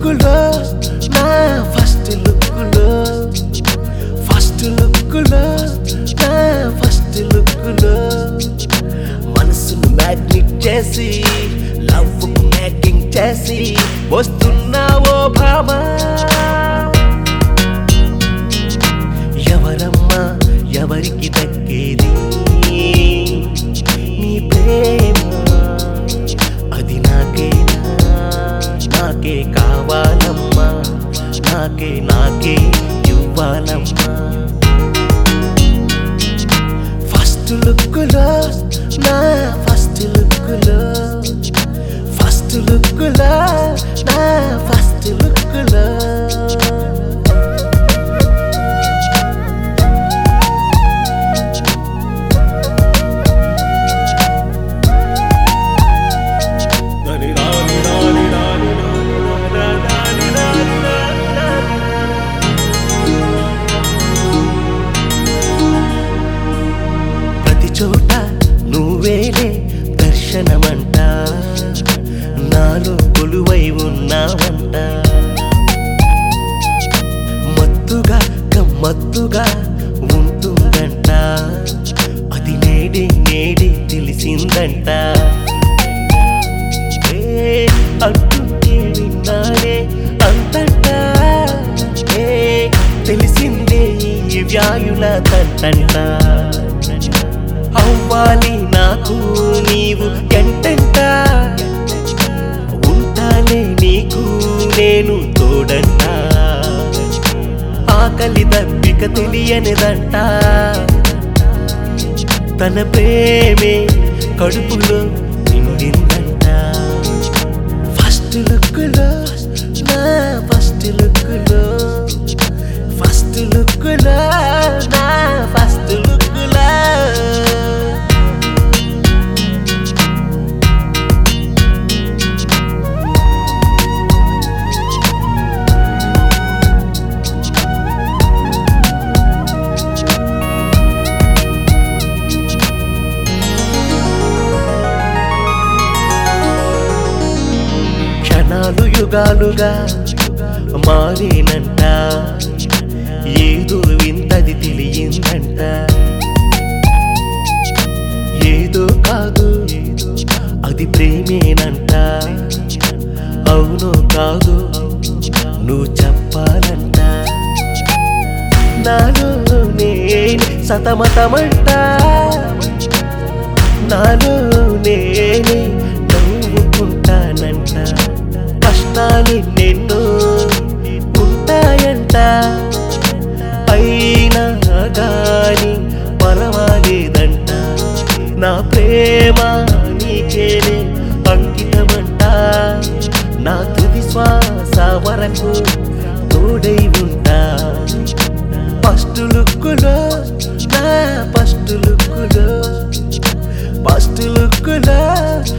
లుక్కులో నా first లుక్కులో first లుక్కులో నా first లుక్కులో మనసును మ్యాగ్నెట్ చేసి లవ్ మేకింగ్ చేసి వస్తున్నావో భామా ఎవరమ్మా ఎవరికి దక్కేది నీ ప్రేమ అది నాకేనా నాకే కావాలమ్మా నాకే నాకే ఇవ్వాలమ్మా ఫస్ట్ లుక్కులో నా ఫస్ట్ లుక్కులో ఫస్ట్ లుక్కులో నా ఫస్ట్ లుక్కులో ప్రతి చోట నువ్వేలే దర్శనమంట నాలో కొలువై ఉన్నావంట మత్తుగా గమ్మత్తుగా ఉంటుందంట అది నేడే నేడే తెలిసిందంట ఏ అంటుంటే విన్నానే అంతంట ఏ తెలిసిందే ఈ వ్యాయుల తంటంట అవ్వాలి నాకు నీవు ఎంటంట ఉంటానే నీకు నేను తోడంట ఆకలి దప్పిక తెలియనిదంట తన ప్రేమే కడుపులో నిండిందంట ఫస్ట్ లుక్కులో నా ఫస్ట్ లుక్కులో ఫస్ట్ లుక్కులో నా ఫస్ట్ లుక్కులో క్షణాలు యుగాలుగా మారేనంట ఏదో వింతది తెలియందంట ఏదో కాదు అది ప్రేమేనంట అవునో కాదు నువ్వు చెప్పాలంట నాలో నేను సతమతమంట నాలో నేనే నవ్వుకుంటానంట కష్టాలు నిన్ను ఉంటాయంట అయినా గాని పర్వాలేదంట నా ప్రేమ నీకేనే అంకితమంట నా తుది శ్వాస వరకు తోడై ఉంటా ఫస్ట్ లుక్కులో నా ఫస్ట్ లుక్కులో ఫస్ట్ లుక్కులో